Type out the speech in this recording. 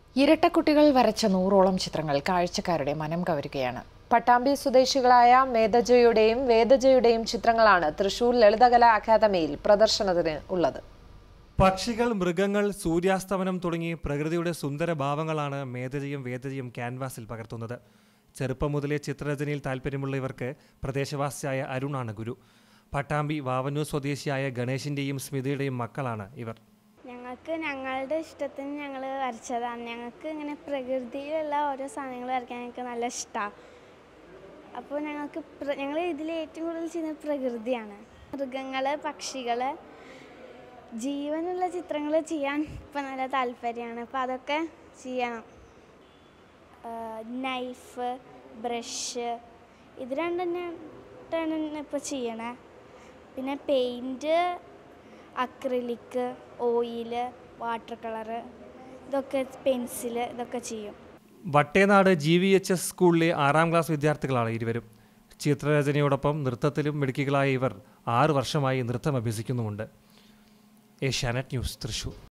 ഇരട്ടക്കുട്ടികൾ വരച്ച നൂറോളം ചിത്രങ്ങൾ കാഴ്ചക്കാരുടെ മനം കവരുകയാണ് പട്ടാമ്പി സ്വദേശികളായ മേധജയുടെയും വേദജയുടെയും ചിത്രങ്ങളാണ് തൃശൂർ ലളിതകലാ അക്കാദമിയിൽ പ്രദർശനത്തിന് ഉള്ളത് പക്ഷികൾ മൃഗങ്ങൾ സൂര്യാസ്തമനം തുടങ്ങി പ്രകൃതിയുടെ സുന്ദര ഭാവങ്ങളാണ് മേധജയും വേദജയും ക്യാൻവാസിൽ പകർത്തുന്നത് ചെറുപ്പം മുതലേ ചിത്രരചനയിൽ താല്പര്യമുള്ള ഇവർക്ക് പ്രദേശവാസിയായ അരുണാണ് ഗുരു പട്ടാമ്പി വാവന്നൂർ സ്വദേശിയായ ഗണേശിന്റെയും സ്മിതയുടെയും മക്കളാണ് ഇവർ ഞങ്ങൾക്ക് ഞങ്ങളുടെ ഇഷ്ടത്തിന് ഞങ്ങൾ വരച്ചതാണ് ഞങ്ങൾക്ക് ഇങ്ങനെ പ്രകൃതിയിലുള്ള ഓരോ സാധനങ്ങൾ വരയ്ക്കാൻ ഞങ്ങൾക്ക് നല്ല ഇഷ്ടമാണ് അപ്പോൾ ഞങ്ങൾക്ക് പ്ര ഞങ്ങൾ ഇതിൽ ഏറ്റവും കൂടുതൽ ചെയ്യുന്നത് പ്രകൃതിയാണ് മൃഗങ്ങൾ പക്ഷികൾ ജീവനുള്ള ചിത്രങ്ങൾ ചെയ്യാൻ ഇപ്പം നല്ല താല്പര്യമാണ് അപ്പോൾ അതൊക്കെ ചെയ്യണം നൈഫ് ബ്രഷ് ഇത് രണ്ടെണ്ണായിട്ടാണ് ഇപ്പോൾ ചെയ്യണേ പിന്നെ paint acrylic oil water colour ഇതൊക്കെ പെൻസില് ഇതൊക്കെ ചെയ്യും Vattenad G V H S സ്കൂളിലെ ആറാം ക്ലാസ് വിദ്യാർത്ഥികളാണ് ഇരുവരും ചിത്രരചനയോടൊപ്പം നൃത്തത്തിലും മിടുക്കികളായ ഇവർ ആറു വർഷമായി നൃത്തം അഭ്യസിക്കുന്നുമുണ്ട് ഏഷ്യാനെറ്റ് ന്യൂസ് തൃശൂർ